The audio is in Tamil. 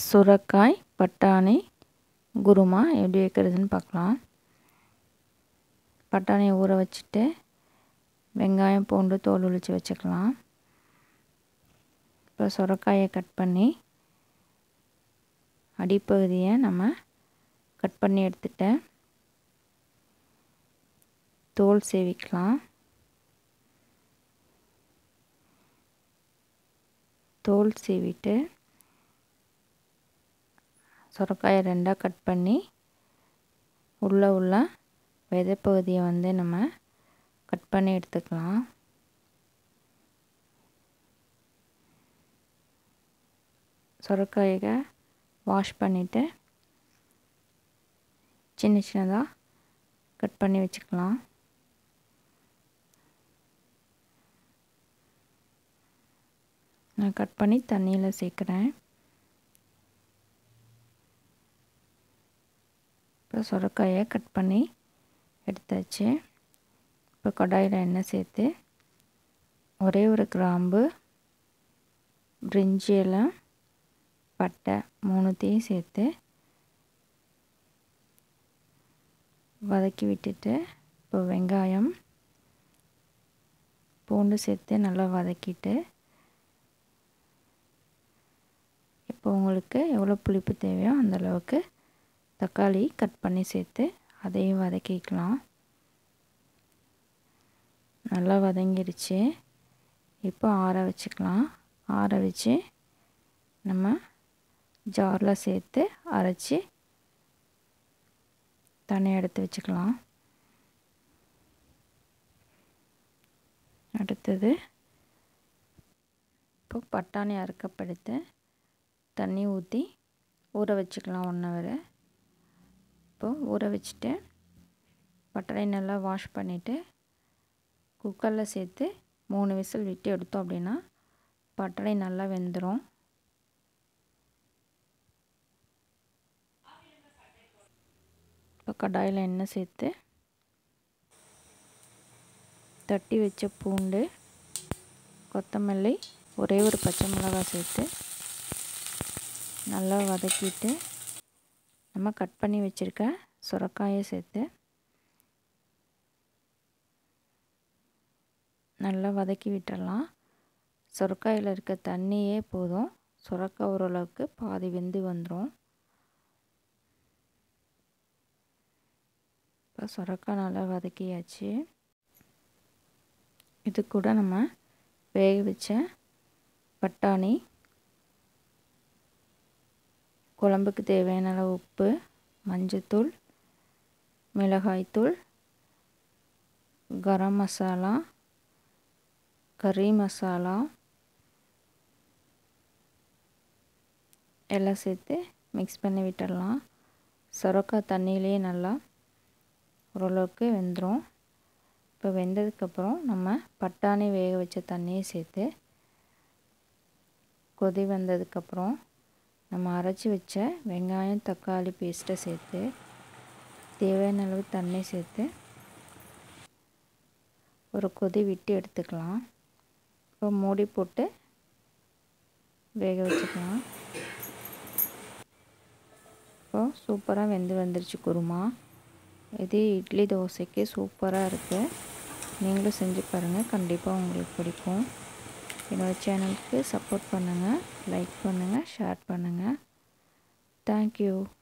சுரக்காய் பட்டாணி குருமா எப்படி வைக்கிறதுன்னு பார்க்கலாம் பட்டாணியை ஊற வச்சுட்டு வெங்காயம் பூண்டு தோல் உரித்து வச்சுக்கலாம் இப்போ சுரக்காயை கட் பண்ணி அடிப்பகுதியை நம்ம கட் பண்ணி எடுத்துட்டேன் தோல் சேவிக்கலாம் தோல் சீவிட்டு சுரக்காயை ரெண்டாக கட் பண்ணி உள்ளே உள்ள விதைப்பகுதியை வந்து நம்ம கட் பண்ணி எடுத்துக்கலாம் சுரக்காயை வாஷ் பண்ணிவிட்டு சின்ன சின்னதாக கட் பண்ணி வச்சுக்கலாம் நான் கட் பண்ணி தண்ணியில் சேர்க்குறேன் இப்போ சுரக்காயை கட் பண்ணி எடுத்தாச்சு இப்போ கடாயில் எண்ணெய் சேர்த்து ஒரே ஒரு கிராம்பு பிரிஞ்சி இலை பட்டை மூணுத்தையும் சேர்த்து வதக்கி விட்டுட்டு இப்போ வெங்காயம் பூண்டு சேர்த்து நல்லா வதக்கிட்டு இப்போ உங்களுக்கு எவ்வளோ புளிப்பு தேவையோ அந்தளவுக்கு தக்காளி கட் பண்ணி சேர்த்து அதையும் வதக்கிக்கலாம் நல்லா வதங்கிருச்சு இப்போ ஆற வச்சுக்கலாம் ஆற வச்சு நம்ம ஜாரில் சேர்த்து அரைச்சி தனியாக எடுத்து வச்சுக்கலாம் அடுத்தது இப்போ பட்டாணி அறுக்கப்படுத்து தண்ணி ஊற்றி ஊற வச்சுக்கலாம் ஒன் ஹவர் இப்போது ஊற வச்சுட்டு பட்டாணி நல்லா வாஷ் பண்ணிவிட்டு குக்கரில் சேர்த்து மூணு விசில் விட்டு எடுத்தோம் அப்படின்னா பட்டாணி நல்லா வெந்துடும் இப்போ கடாயில் எண்ணெய் சேர்த்து தட்டி வச்ச பூண்டு கொத்தமல்லி ஒரே ஒரு பச்சை மிளகாய் சேர்த்து நல்லா வதக்கிட்டு நம்ம கட் பண்ணி வச்சுருக்க சுரக்காயை சேர்த்து நல்லா வதக்கி விட்டுடலாம் சுரக்காயில் இருக்க தண்ணியே போதும் சுரக்காய் ஓரளவுக்கு பாதி வெந்து வந்துடும் இப்போ சுரக்காய் நல்லா வதக்கியாச்சு இது கூட நம்ம வேக வச்ச பட்டாணி குழம்புக்கு தேவையான அளவு உப்பு மஞ்சத்தூள் மிளகாய்த்தூள் கரம் மசாலா கறி மசாலா எல்லாம் சேர்த்து மிக்ஸ் பண்ணி விட்டுடலாம் சுரக்காய் தண்ணியிலே நல்லா ஓரளவுக்கு வெந்துடும் இப்போ வெந்ததுக்கப்புறம் நம்ம பட்டாணி வேக வச்ச தண்ணியை சேர்த்து கொதி வந்ததுக்கப்புறம் நம்ம அரைச்சி வச்ச வெங்காயம் தக்காளி பேஸ்ட்டை சேர்த்து தேவையான அளவு தண்ணி சேர்த்து ஒரு கொதி விட்டு எடுத்துக்கலாம் இப்போ மூடி போட்டு வேக வச்சுக்கலாம் இப்போது சூப்பராக வெந்து வந்துருச்சு குருமா இது இட்லி தோசைக்கு சூப்பராக இருக்குது நீங்களும் செஞ்சு பாருங்கள் கண்டிப்பாக உங்களுக்கு பிடிக்கும் என்னோடய சேனலுக்கு சப்போர்ட் பண்ணுங்கள் லைக் பண்ணுங்கள் ஷேர் பண்ணுங்கள் தேங்க்யூ